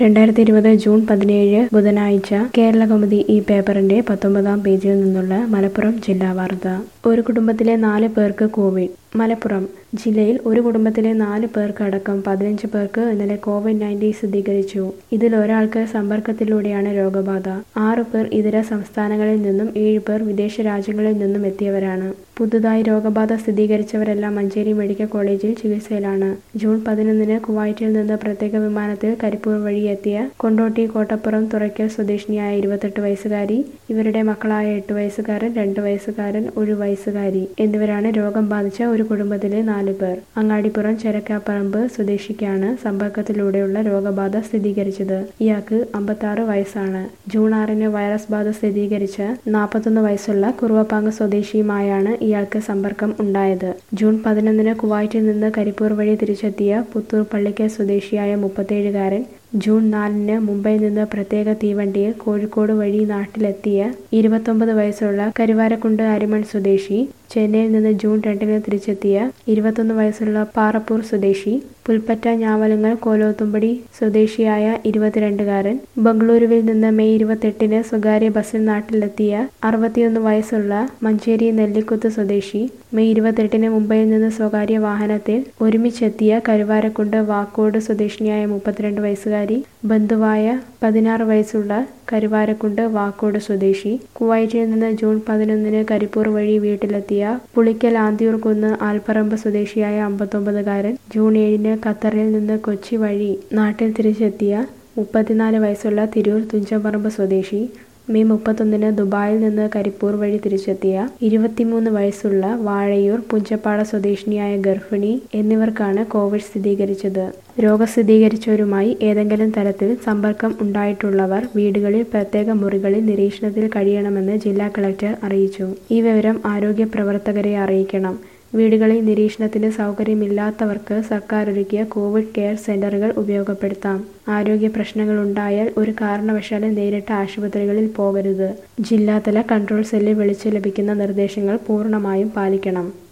രണ്ടായിരത്തി ഇരുപത് ജൂൺ പതിനേഴ് ബുധനാഴ്ച കേരളകൗമുദി ഈ പേപ്പറിന്റെ പത്തൊമ്പതാം പേജിൽ നിന്നുള്ള മലപ്പുറം ജില്ലാ വാർത്ത ഒരു കുടുംബത്തിലെ നാല് പേർക്ക് കോവിഡ് മലപ്പുറം ജില്ലയിൽ ഒരു കുടുംബത്തിലെ നാല് പേർക്ക് അടക്കം പതിനഞ്ച് പേർക്ക് ഇന്നലെ കോവിഡ് നയൻറ്റീൻ സ്ഥിരീകരിച്ചു ഇതിൽ ഒരാൾക്ക് സമ്പർക്കത്തിലൂടെയാണ് രോഗബാധ ആറു പേർ ഇതര സംസ്ഥാനങ്ങളിൽ നിന്നും ഏഴ് പേർ വിദേശ രാജ്യങ്ങളിൽ നിന്നും എത്തിയവരാണ് പുതുതായി രോഗബാധ സ്ഥിരീകരിച്ചവരെല്ലാം മഞ്ചേരി മെഡിക്കൽ കോളേജിൽ ചികിത്സയിലാണ് ജൂൺ പതിനൊന്നിന് കുവൈറ്റിൽ നിന്ന് പ്രത്യേക വിമാനത്തിൽ കരിപ്പൂർ വഴി എത്തിയ കൊണ്ടോട്ടി കോട്ടപ്പുറം തുറയ്ക്കൽ സ്വദേശിനിയായ ഇരുപത്തെട്ട് വയസ്സുകാരി ഇവരുടെ മക്കളായ എട്ട് വയസ്സുകാരൻ രണ്ട് വയസ്സുകാരൻ ഒരു വയസ്സുകാരി എന്നിവരാണ് രോഗം ബാധിച്ച ഒരു കുടുംബത്തിലെ നാല് പേർ അങ്ങാടിപ്പുറം ചെരക്കാപ്പറമ്പ് സ്വദേശിക്കാണ് സമ്പർക്കത്തിലൂടെയുള്ള രോഗബാധ സ്ഥിരീകരിച്ചത് ഇയാൾക്ക് അമ്പത്തി വയസ്സാണ് ജൂൺ ആറിന് വൈറസ് ബാധ സ്ഥിരീകരിച്ച നാൽപ്പത്തൊന്ന് വയസ്സുള്ള കുറുവപ്പാങ്ങ് സ്വദേശിയുമായാണ് ഇയാൾക്ക് സമ്പർക്കം ഉണ്ടായത് ജൂൺ പതിനൊന്നിന് കുവൈറ്റിൽ നിന്ന് കരിപ്പൂർ വഴി തിരിച്ചെത്തിയ പുത്തൂർ പള്ളിക്കൽ സ്വദേശിയായ മുപ്പത്തേഴുകാരൻ ജൂൺ നാലിന് മുംബൈയിൽ നിന്ന് പ്രത്യേക തീവണ്ടിയിൽ കോഴിക്കോട് വഴി നാട്ടിലെത്തിയ ഇരുപത്തൊമ്പത് വയസ്സുള്ള കരുവാരക്കുണ്ട് അരിമൺ സ്വദേശി ചെന്നൈയിൽ നിന്ന് ജൂൺ രണ്ടിന് തിരിച്ചെത്തിയ ഇരുപത്തൊന്ന് വയസ്സുള്ള പാറപ്പൂർ സ്വദേശി പുൽപ്പറ്റ ഞാവലങ്ങൽ കോലോത്തുംപടി സ്വദേശിയായ ഇരുപത്തിരണ്ടുകാരൻ ബംഗളൂരുവിൽ നിന്ന് മെയ് ഇരുപത്തെട്ടിന് സ്വകാര്യ ബസ്സിൽ നാട്ടിലെത്തിയ അറുപത്തിയൊന്ന് വയസ്സുള്ള മഞ്ചേരി നെല്ലിക്കുത്ത് സ്വദേശി മെയ് ഇരുപത്തെട്ടിന് മുംബൈയിൽ നിന്ന് സ്വകാര്യ വാഹനത്തിൽ ഒരുമിച്ചെത്തിയ കരുവാരക്കുണ്ട് വാക്കോട് സ്വദേശിനിയായ മുപ്പത്തിരണ്ട് വയസ്സുകാരി ബന്ധുവായ പതിനാറ് വയസ്സുള്ള കരുവാരക്കുണ്ട് വാക്കോട് സ്വദേശി കുവൈറ്റിൽ നിന്ന് ജൂൺ പതിനൊന്നിന് കരിപ്പൂർ വഴി വീട്ടിലെത്തിയ പുളിക്കൽ ആന്തിയൂർ കുന്ന് ആൽപ്പറമ്പ് സ്വദേശിയായ അമ്പത്തൊമ്പതുകാരൻ ജൂൺ ഏഴിന് ഖത്തറിൽ നിന്ന് കൊച്ചി വഴി നാട്ടിൽ തിരിച്ചെത്തിയ മുപ്പത്തിനാല് വയസ്സുള്ള തിരൂർ തുഞ്ചപ്പറമ്പ് സ്വദേശി മെയ് മുപ്പത്തൊന്നിന് ദുബായിൽ നിന്ന് കരിപ്പൂർ വഴി തിരിച്ചെത്തിയ ഇരുപത്തിമൂന്ന് വയസ്സുള്ള വാഴയൂർ പുഞ്ചപ്പാട സ്വദേശിനിയായ ഗർഭിണി എന്നിവർക്കാണ് കോവിഡ് സ്ഥിരീകരിച്ചത് രോഗം സ്ഥിരീകരിച്ചവരുമായി ഏതെങ്കിലും തരത്തിൽ സമ്പർക്കം ഉണ്ടായിട്ടുള്ളവർ വീടുകളിൽ പ്രത്യേക മുറികളിൽ നിരീക്ഷണത്തിൽ കഴിയണമെന്ന് ജില്ലാ കളക്ടർ അറിയിച്ചു ഈ വിവരം ആരോഗ്യ പ്രവർത്തകരെ അറിയിക്കണം വീടുകളിൽ നിരീക്ഷണത്തിന് സൗകര്യമില്ലാത്തവർക്ക് സർക്കാർ ഒരുക്കിയ കോവിഡ് കെയർ സെന്ററുകൾ ഉപയോഗപ്പെടുത്താം ആരോഗ്യ പ്രശ്നങ്ങളുണ്ടായാൽ ഒരു കാരണവശാലും നേരിട്ട് ആശുപത്രികളിൽ പോകരുത് ജില്ലാതല കൺട്രോൾ സെല്ലിൽ വിളിച്ച് ലഭിക്കുന്ന നിർദ്ദേശങ്ങൾ പൂർണ്ണമായും പാലിക്കണം